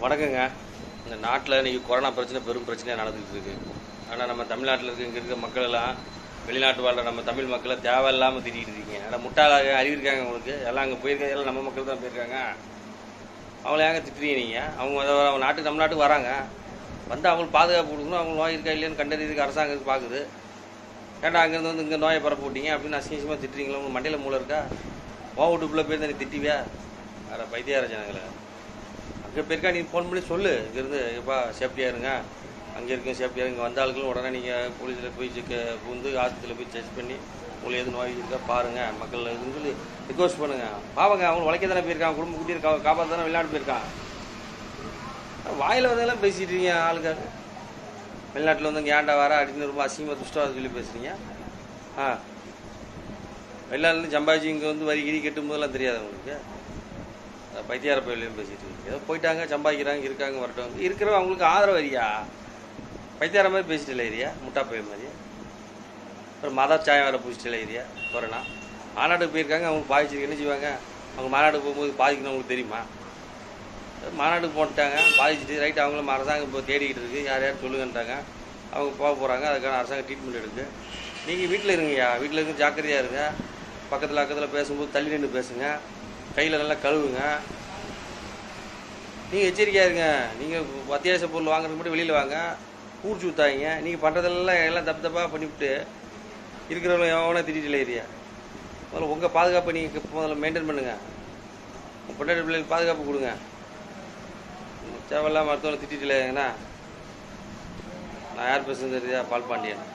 வணக்கங்க இந்த நாட்டில் இன்றைக்கி கொரோனா பிரச்சனை பெரும் பிரச்சனையாக நடந்துகிட்டு இருக்கு ஆனால் நம்ம தமிழ்நாட்டில் இருக்க இங்கே இருக்க மக்கள் எல்லாம் வெளிநாட்டு வாழ்ற நம்ம தமிழ் மக்களை தேவையில்லாமல் திட்டிகிட்டு இருக்கீங்க ஆனால் முட்டாளாக அறிவு இருக்காங்க உங்களுக்கு எல்லாம் அங்கே போயிருக்காங்க எல்லாம் நம்ம மக்கள் தான் போயிருக்காங்க அவங்கள ஏங்க திட்டுறீங்க நீங்கள் அவங்க வர- அவங்க நாட்டுக்கு நம்ம நாட்டுக்கு வராங்க வந்து அவங்களுக்கு பாதுகாப்பு கொடுக்கணும் அவங்க நோய் இருக்கா இல்லையான்னு கண்டறியதுக்கு அரசாங்கம் பார்க்குது ஏன்டா அங்கேருந்து வந்து இங்கே நோயை பரப்ப விட்டீங்க அப்படின்னு அசிங்கமாக திட்டுறீங்களா உங்கள் மண்டையில் மூளை இருக்கா ஓ வீட்டுக்குள்ளே போய் நீ திட்டிவியா வேறு பைத்தியார ஜனங்களை அங்கே போயிருக்கா நீ ஃபோன் பண்ணி சொல்லு இங்கேருந்து எப்பா சேஃப்டியாக இருங்க அங்கே இருக்கும் சேஃப்டியாக இங்கே வந்த ஆளுங்களும் உடனே நீங்கள் போலீஸில் போய் செக் புகுந்து ஆஸ்பத்திரியில் போய் செக் பண்ணி உங்களுக்கு எது நோய் இருக்கா பாருங்கள் மக்கள் இதுன்னு சொல்லி ரிக்வஸ்ட் பண்ணுங்கள் பாவங்க அவங்க உழைக்க தானே போயிருக்காங்க குடும்ப குட்டி இருக்கா காப்பாற்ற தானே வெளிநாடு போயிருக்கான் வாயில் வந்தெல்லாம் பேசிட்டு இருக்கீங்க ஆளுங்க வெளிநாட்டில் வந்து இங்கே ஏன்டா வர அப்படின்னு ரொம்ப அசிங்கமாக துஷ்டம் சொல்லி பேசுகிறீங்க ஆ வெளிநாட்டிலேருந்து சம்பாதிச்சு இங்கே வந்து வரி கிரி கட்டும் போதெல்லாம் தெரியாது உங்களுக்கு அஹ் பைத்தியார பயிலையும் பேசிட்டு இருக்கு ஏதோ போயிட்டாங்க சம்பாதிக்கிறாங்க இருக்காங்க வரட்டும் இருக்கிறவங்க அவங்களுக்கு ஆதரவு வரியா பைத்தியார மாதிரி பேசிட்டு ஏரியா முட்டா பயிர் மாதிரி அப்புறம் மதச்சாயம் வேறு பிடிச்சிட்டு ஏரியா கொரோனா மாநாட்டுக்கு போயிருக்காங்க அவங்க பாதிச்சிருக்கு என்ன செய்வாங்க அவங்க மாநாட்டுக்கு போகும்போது பாதிக்கணும் அவங்களுக்கு தெரியுமா மாநாட்டுக்கு போட்டாங்க பாதிச்சுட்டு ரைட் அவங்களும் அரசாங்கம் இப்போ தேடிக்கிட்டு இருக்கு யார் யார் சொல்லுங்கன்றாங்க அவங்க போக போகிறாங்க அதுக்கான அரசாங்கம் ட்ரீட்மெண்ட் எடுக்கு நீங்கள் வீட்டில் இருங்கய்யா வீட்டில் இருந்து ஜாக்கிரதையாக இருங்க பக்கத்தில் பக்கத்தில் பேசும்போது தள்ளி நின்று பேசுங்க கையில் நல்லா கழுவுங்க நீங்கள் எச்சரிக்கையாக இருங்க நீங்கள் அத்தியாவசிய பொருள் வாங்குறதுக்கு மட்டும் வெளியில் வாங்க ஊர் ஊத்தாங்க நீங்கள் பண்ணுறதெல்லாம் எல்லாம் தப்பு தப்பாக பண்ணிவிட்டு இருக்கிறவங்க எவனா திட்டிட்டு ஏரியா முதல்ல உங்கள் பாதுகாப்பை நீங்கள் முதல்ல மெயின்டைன் பண்ணுங்கள் உங்கள் பொண்டாட்டி பிள்ளைகளுக்கு பாதுகாப்பு கொடுங்க தேவையில்லாம மருத்துவனை திட்டிட்டு இல்லைங்கண்ணா நான் யார் பேசுறது தெரியுதா பால் பாண்டியன்